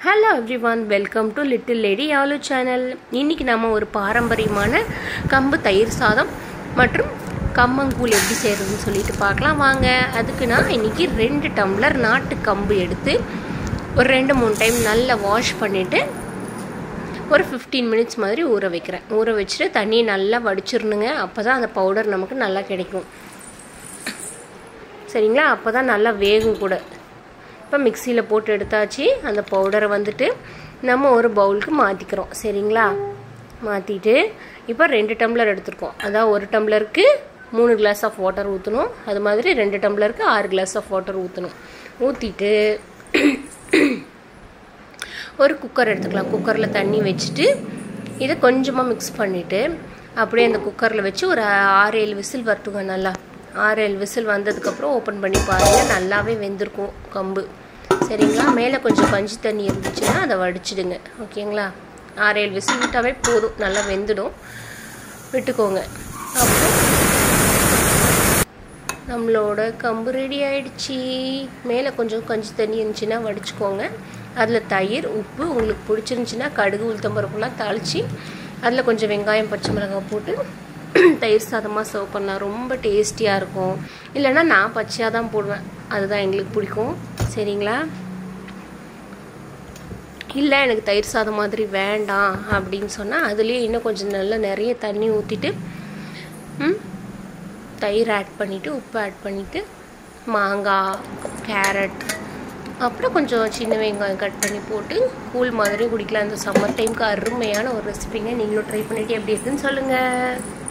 hello everyone welcome to little lady யாலு channel இன்றைக்கி நம்ம ஒரு பாரம்பரியமான கம்பு தயிர் சாதம் மற்றும் கம்மங்கூழ் எப்படி செய்கிறதுன்னு சொல்லிட்டு பார்க்கலாம் வாங்க அதுக்கு நான் இன்றைக்கி ரெண்டு டம்ளர் நாட்டு கம்பு எடுத்து ஒரு ரெண்டு மூணு டைம் நல்லா வாஷ் பண்ணிவிட்டு ஒரு ஃபிஃப்டீன் மினிட்ஸ் மாதிரி ஊற வைக்கிறேன் ஊற வச்சுட்டு தண்ணியை நல்லா வடிச்சிடணுங்க அப்போ தான் அந்த பவுடர் நமக்கு நல்லா கிடைக்கும் சரிங்களா அப்போ தான் நல்லா வேகும் கூட இப்போ மிக்சியில் போட்டு எடுத்தாச்சு அந்த பவுடரை வந்துட்டு நம்ம ஒரு பவுலுக்கு மாற்றிக்கிறோம் சரிங்களா மாற்றிட்டு இப்போ ரெண்டு டம்ளர் எடுத்துருக்கோம் அதான் ஒரு டம்ளருக்கு மூணு கிளாஸ் ஆஃப் வாட்டர் ஊற்றணும் அது மாதிரி ரெண்டு டம்ளருக்கு ஆறு கிளாஸ் ஆஃப் வாட்டர் ஊற்றணும் ஊற்றிட்டு ஒரு குக்கர் எடுத்துக்கலாம் குக்கரில் தண்ணி வச்சுட்டு இதை கொஞ்சமாக மிக்ஸ் பண்ணிவிட்டு அப்படியே அந்த குக்கரில் வச்சு ஒரு ஆறு ஏழு விசில் வரட்டுங்க நல்லா ஆறு ஏழு விசில் வந்ததுக்கப்புறம் ஓப்பன் பண்ணி பாருங்கள் நல்லாவே வெந்திருக்கும் கம்பு சரிங்களா மேலே கொஞ்சம் கஞ்சி தண்ணி இருந்துச்சுன்னா அதை வடிச்சிடுங்க ஓகேங்களா ஆறு ஏழு விசில் விட்டாவே போதும் நல்லா வெந்துடும் விட்டுக்கோங்க அப்புறம் நம்மளோட கம்பு ரெடி ஆயிடுச்சு மேலே கொஞ்சம் கஞ்சி தண்ணி இருந்துச்சுன்னா வடிச்சுக்கோங்க அதில் தயிர் உப்பு உங்களுக்கு பிடிச்சிருந்துச்சின்னா கடுகு உளுத்தம்பருப்புலாம் தாளித்து அதில் கொஞ்சம் வெங்காயம் பச்சை மிளகாய் போட்டு தயிர் சாதமாக சர்வ் பண்ணால் ரொம்ப டேஸ்டியாக இருக்கும் இல்லைன்னா நான் பச்சையாக தான் போடுவேன் அதுதான் எங்களுக்கு பிடிக்கும் சரிங்களா இல்லை எனக்கு தயிர் சாதம் மாதிரி வேண்டாம் அப்படின்னு சொன்னால் அதுலேயே இன்னும் கொஞ்சம் நல்லா நிறைய தண்ணி ஊற்றிட்டு தயிர் ஆட் பண்ணிவிட்டு உப்பு ஆட் பண்ணிவிட்டு மாங்காய் கேரட் அப்புறம் கொஞ்சம் சின்ன வெங்காயம் கட் பண்ணி போட்டு கூழ் மாதிரி குடிக்கலாம் அந்த சம்மர் டைமுக்கு அருமையான ஒரு ரெசிபிங்க நீங்களும் ட்ரை பண்ணிவிட்டு எப்படி இருக்குன்னு சொல்லுங்கள்